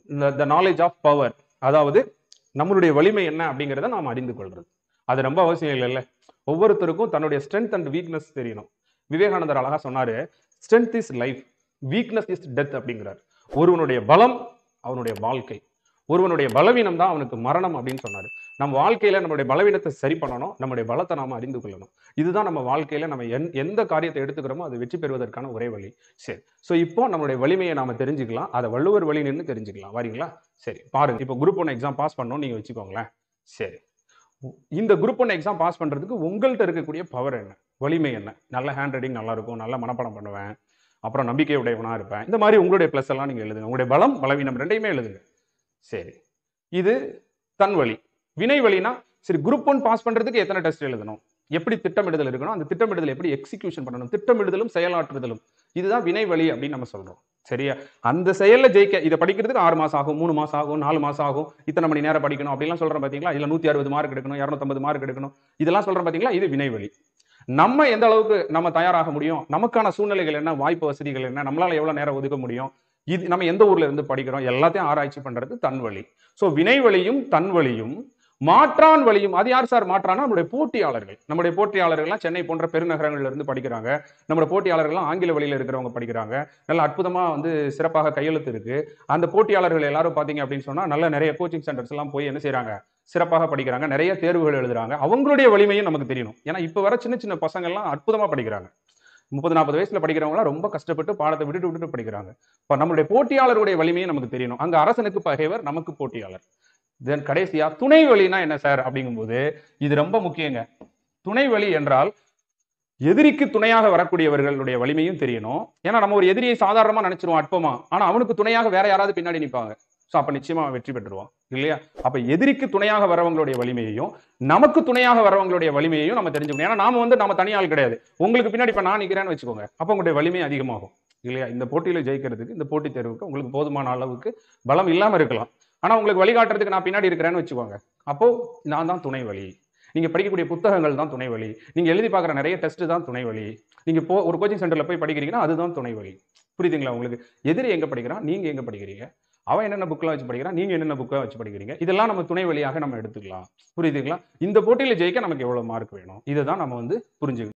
the knowledge of power அதாவது நம்மளுடைய வலிமை என்ன அப்படிங்கிறத நாம் அறிந்து கொள்றது அது ரொம்ப அவசியம் இல்லைல்ல ஒவ்வொருத்தருக்கும் தன்னுடைய ஸ்ட்ரென்த் அண்ட் வீக்னஸ் தெரியணும் விவேகானந்தர் அழகா சொன்னாரு strength is life weakness is death அப்படிங்கிறார் ஒருவனுடைய பலம் அவனுடைய வாழ்க்கை ஒருவனுடைய பலவீனம் தான் அவனுக்கு மரணம் அப்படின்னு சொன்னாரு நம்ம வாழ்க்கையில நம்மளுடைய பலவீனத்தை சரி பண்ணணும் நம்மளுடைய பலத்தை நாம அறிந்து கொள்ளணும் இதுதான் நம்ம வாழ்க்கையில நம்ம எந்- எந்த காரியத்தை எடுத்துக்கிறோமோ அது வெற்றி பெறுவதற்கான ஒரே வழி சரி ஸோ இப்போ நம்மளுடைய வலிமையை நாம தெரிஞ்சுக்கலாம் அதை வள்ளுவர் வழி நின்று தெரிஞ்சுக்கலாம் வரீங்களா சரி பாருங்க இப்போ குரூப் ஒன் எக்ஸாம் பாஸ் பண்ணணும் நீங்க வச்சுக்கோங்களேன் சரி இந்த குரூப் ஒன் எக்ஸாம் பாஸ் பண்றதுக்கு உங்கள்கிட்ட இருக்கக்கூடிய பவர் என்ன வலிமை என்ன நல்ல ஹேண்ட் ரைட்டிங் நல்லா இருக்கும் நல்ல மனப்பாடம் பண்ணுவேன் அப்புறம் நம்பிக்கை உடையவனா இருப்பேன் இந்த மாதிரி உங்களுடைய ப்ளஸ் எல்லாம் நீங்க எழுதுங்க உங்களுடைய பலம் பலவீனம் ரெண்டையுமே எழுதுங்க சரி இது தன் வழி வினை வழினா சரி குரூப் ஒன் பாஸ் பண்றதுக்கு எத்தனை டெஸ்ட் எழுதணும் எப்படி திட்டமிடுதல் இருக்கணும் அந்த திட்டமிடுதல் எப்படி எக்ஸிகியூஷன் பண்ணணும் திட்டமிடுதலும் செயலாற்றுதலும் இதுதான் வினை வழி அப்படின்னு நம்ம சொல்றோம் சரியா அந்த செயல்ல ஜெயிக்க இதை படிக்கிறதுக்கு ஆறு மாசம் ஆகும் மூணு மாசம் ஆகும் நாலு மாசம் ஆகும் இத்தனை மணி நேரம் படிக்கணும் அப்படிலாம் சொல்றோம் பாத்தீங்களா இல்ல நூத்தி அறுபது மார்க் எடுக்கணும் இரநூத்தம்பது மார்க் எடுக்கணும் இதெல்லாம் சொல்றோம் பாத்தீங்களா இது வினை வழி நம்ம எந்த அளவுக்கு நம்ம தயாராக முடியும் நமக்கான சூழ்நிலைகள் என்ன வாய்ப்பு வசதிகள் என்ன நம்மளால எவ்வளவு நேரம் ஒதுக்க முடியும் இது நம்ம எந்த ஊர்ல இருந்து படிக்கிறோம் எல்லாத்தையும் ஆராய்ச்சி பண்றது தன் வழி சோ வினை வழியும் தன் வழியும் மாற்றான் வழியும் அது யார் சார் மாற்றானா நம்முடைய போட்டியாளர்கள் நம்முடைய போட்டியாளர்கள்லாம் சென்னை போன்ற பெருநகரங்கள்ல இருந்து படிக்கிறாங்க நம்முடைய போட்டியாளர்கள்லாம் ஆங்கில வழியில இருக்கிறவங்க படிக்கிறாங்க நல்ல அற்புதமா வந்து சிறப்பாக கையெழுத்து இருக்கு அந்த போட்டியாளர்கள் எல்லாரும் பாத்தீங்க அப்படின்னு சொன்னா நல்ல நிறைய கோச்சிங் சென்டர்ஸ் எல்லாம் போய் என்ன செய்றாங்க சிறப்பாக படிக்கிறாங்க நிறைய தேர்வுகள் எழுதுறாங்க அவங்களுடைய வலிமையும் நமக்கு தெரியணும் ஏன்னா இப்ப வர சின்ன சின்ன பசங்க எல்லாம் அற்புதமா படிக்கிறாங்க முப்பது நாற்பது வயசுல படிக்கிறவங்க ரொம்ப கஷ்டப்பட்டு பாடத்தை விட்டுட்டு விட்டுட்டு படிக்கிறாங்க இப்ப நம்மளுடைய போட்டியாளருடைய வலிமையும் நமக்கு தெரியணும் அங்க அரசனுக்கு பகைவர் நமக்கு போட்டியாளர் தென் கடைசியா துணை வழினா என்ன சார் அப்படிங்கும்போது இது ரொம்ப முக்கியங்க துணை வழி என்றால் எதிரிக்கு துணையாக வரக்கூடியவர்களுடைய வலிமையும் தெரியணும் ஏன்னா நம்ம ஒரு எதிரியை சாதாரணமா நினைச்சிருவோம் அற்பமா ஆனா அவனுக்கு துணையாக வேற யாராவது பின்னாடி நிற்பாங்க ஸோ அப்ப நிச்சயமா அவன் வெற்றி பெற்றுருவான் இல்லையா அப்ப எதிரிக்கு துணையாக வரவங்களுடைய வலிமையையும் நமக்கு துணையாக வரவங்களுடைய வலிமையையும் நம்ம தெரிஞ்சுக்கணும் ஏன்னா நாம வந்து நம்ம தனியாள் கிடையாது உங்களுக்கு பின்னாடி இப்ப நான் நிக்கிறேன்னு வச்சுக்கோங்க அப்ப உங்களுடைய வலிமை அதிகமாகும் இல்லையா இந்த போட்டியில ஜெயிக்கிறதுக்கு இந்த போட்டித் தேர்வுக்கு உங்களுக்கு போதுமான அளவுக்கு பலம் இல்லாம இருக்கலாம் ஆனா உங்களுக்கு வழிகாட்டுறதுக்கு நான் பின்னாடி இருக்கிறேன்னு வச்சுக்கோங்க அப்போ நான் தான் துணை வழி நீங்க படிக்கக்கூடிய புத்தகங்கள் தான் துணை வழி நீங்க எழுதி பார்க்குற நிறைய டெஸ்ட் தான் துணை வழி நீங்க போ ஒரு கோச்சிங் சென்டர்ல போய் படிக்கிறீங்கன்னா அதுதான் துணை வழி புரியுதுங்களா உங்களுக்கு எதிரி எங்க படிக்கிறான் நீங்க எங்க படிக்கிறீங்க அவன் என்னென்ன புக்கெல்லாம் வச்சு படிக்கிறான் நீங்க என்னென்ன புக்கை வச்சு படிக்கிறீங்க இதெல்லாம் நம்ம துணை வழியாக நம்ம எடுத்துக்கலாம் புரியுதுங்களா இந்த போட்டியில ஜெயிக்க நமக்கு எவ்வளவு மார்க் வேணும் இதை தான் நம்ம வந்து புரிஞ்சுக்கணும்